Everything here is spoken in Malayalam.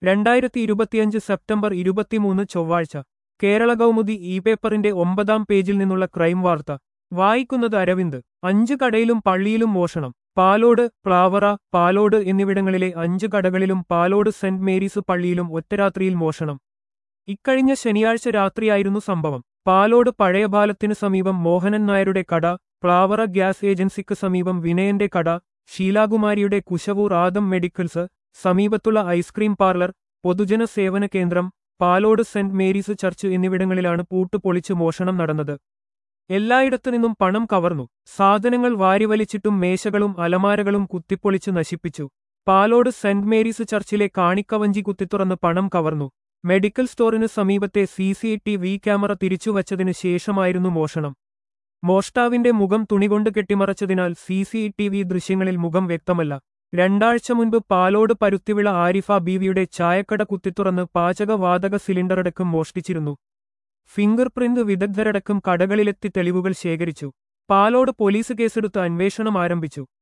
രണ്ടായിരത്തി ഇരുപത്തിയഞ്ച് സെപ്റ്റംബർ ഇരുപത്തിമൂന്ന് ചൊവ്വാഴ്ച കേരള കൗമുദി ഇ പേപ്പറിന്റെ ഒമ്പതാം പേജിൽ നിന്നുള്ള ക്രൈം വാർത്ത വായിക്കുന്നത് അരവിന്ദ് അഞ്ച് കടയിലും പള്ളിയിലും മോഷണം പാലോട് പ്ലാവറ പാലോട് എന്നിവിടങ്ങളിലെ അഞ്ച് കടകളിലും പാലോട് സെന്റ് മേരീസ് പള്ളിയിലും ഒറ്റരാത്രിയിൽ മോഷണം ഇക്കഴിഞ്ഞ ശനിയാഴ്ച രാത്രിയായിരുന്നു സംഭവം പാലോട് പഴയ പാലത്തിനു സമീപം മോഹനൻ നായരുടെ കട പ്ലാവറ ഗ്യാസ് ഏജൻസിക്ക് സമീപം വിനയന്റെ കട ഷീലാകുമാരിയുടെ കുശവൂർ ആദം മെഡിക്കൽസ് സമീപത്തുള്ള ഐസ്ക്രീം പാർലർ പൊതുജന സേവന കേന്ദ്രം പാലോട് സെന്റ് മേരീസ് ചർച്ച് എന്നിവിടങ്ങളിലാണ് പൂട്ട് പൊളിച്ച് മോഷണം നടന്നത് എല്ലായിടത്തു നിന്നും പണം കവർന്നു സാധനങ്ങൾ വാരിവലിച്ചിട്ടും മേശകളും അലമാരകളും കുത്തിപ്പൊളിച്ച് നശിപ്പിച്ചു പാലോട് സെന്റ് മേരീസ് ചർച്ചിലെ കാണിക്കവഞ്ചി കുത്തിത്തുറന്ന് പണം കവർന്നു മെഡിക്കൽ സ്റ്റോറിന് സമീപത്തെ C C T V camera തിരിച്ചുവച്ചതിനു ശേഷമായിരുന്നു മോഷണം മോഷ്ടാവിന്റെ മുഖം തുണികൊണ്ട് കെട്ടിമറച്ചതിനാൽ സി സി ടി വി ദൃശ്യങ്ങളിൽ മുഖം വ്യക്തമല്ല രണ്ടാഴ്ച മുൻപ് പാലോട് പരുത്തിവിള ആരിഫ ബീവിയുടെ ചായക്കട കുത്തിത്തുറന്ന് പാചകവാതക സിലിണ്ടറടക്കം മോഷ്ടിച്ചിരുന്നു ഫിംഗർ പ്രിന്റ് വിദഗ്ധരടക്കം കടകളിലെത്തി തെളിവുകൾ ശേഖരിച്ചു പാലോട് പോലീസ് കേസെടുത്ത് അന്വേഷണം ആരംഭിച്ചു